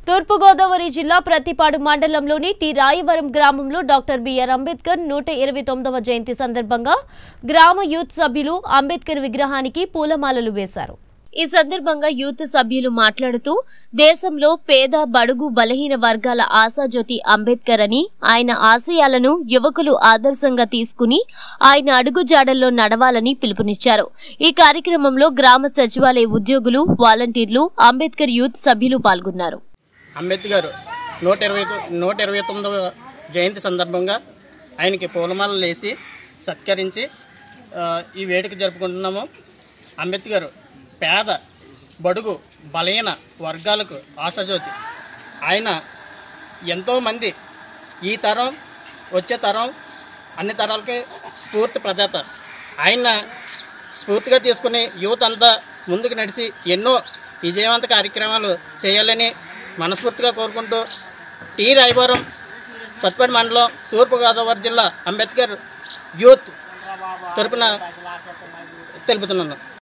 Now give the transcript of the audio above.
తూర్పుగోదావరి జిల్లా ప్రతిపాడు మండలంలోని టి రాయవరం గ్రామంలో డాక్టర్ బిఆర్ అంబేద్కర్ నూట ఇరవై తొమ్మిదవ జయంతి సందర్భంగా గ్రామ యూత్ సభ్యులు అంబేద్కర్ విగ్రహానికి పూలమాలలు వేశారు ఈ సందర్భంగా యూత్ సభ్యులు మాట్లాడుతూ దేశంలో పేద బడుగు బలహీన వర్గాల ఆశాజ్యోతి అంబేద్కర్ అని ఆయన ఆశయాలను యువకులు ఆదర్శంగా తీసుకుని ఆయన అడుగుజాడల్లో నడవాలని పిలుపునిచ్చారు ఈ కార్యక్రమంలో గ్రామ సచివాలయ ఉద్యోగులు వాలంటీర్లు అంబేద్కర్ యూత్ సభ్యులు పాల్గొన్నారు అంబేద్కర్ నూట ఇరవై తొ- నూట ఇరవై తొమ్మిదవ జయంతి సందర్భంగా ఆయనకి పూలమాలలు వేసి సత్కరించి ఆ, ఈ వేడుక జరుపుకుంటున్నాము అంబేద్కర్ పేద బడుగు బలహీన వర్గాలకు ఆశాజ్యోతి ఆయన ఎంతోమంది ఈ తరం వచ్చే తరం అన్ని తరాలకి స్ఫూర్తి ప్రదాత ఆయన స్ఫూర్తిగా తీసుకుని యువత అంతా ముందుకు నడిచి ఎన్నో విజయవంత కార్యక్రమాలు చేయాలని మనస్ఫూర్తిగా కోరుకుంటూ టీ రాయవరం తత్పడి మండలం తూర్పుగోదావరి జిల్లా అంబేద్కర్ యూత్ తరపున తెలుపుతున్నాను